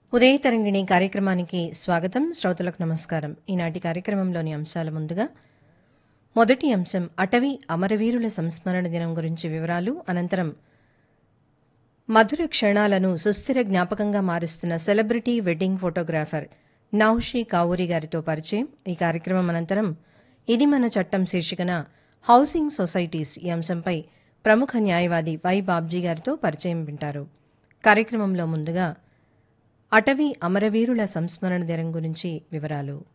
ఉదయ తరంగిణి కార్యక్రమానికి స్వాగతం శ్రోతలకు నమస్కారం ఈనాటి కార్యక్రమంలోని అంశాల ముందుగా మొదటి అంశం అటవీ అమరవీరుల సంస్మరణ దినం గురించి వివరాలు అనంతరం మధుర క్షణాలను సుస్థిర జ్ఞాపకంగా మారుస్తున్న celebrity wedding photographer Naushi Kavuri గారితో పరిచయం ఈ కార్యక్రమం అనంతరం ఇది మన చట్టం శీర్షికన హౌసింగ్ సొసైటీస్ ఈ అంశంపై ప్రముఖ న్యాయవాది వై బాబ్జీ గారితో పరిచయం వింటారు కార్యక్రమంలో ముందుగా అటవీ అమరవీరుల సంస్మరణ దినం గురించి వివరాలు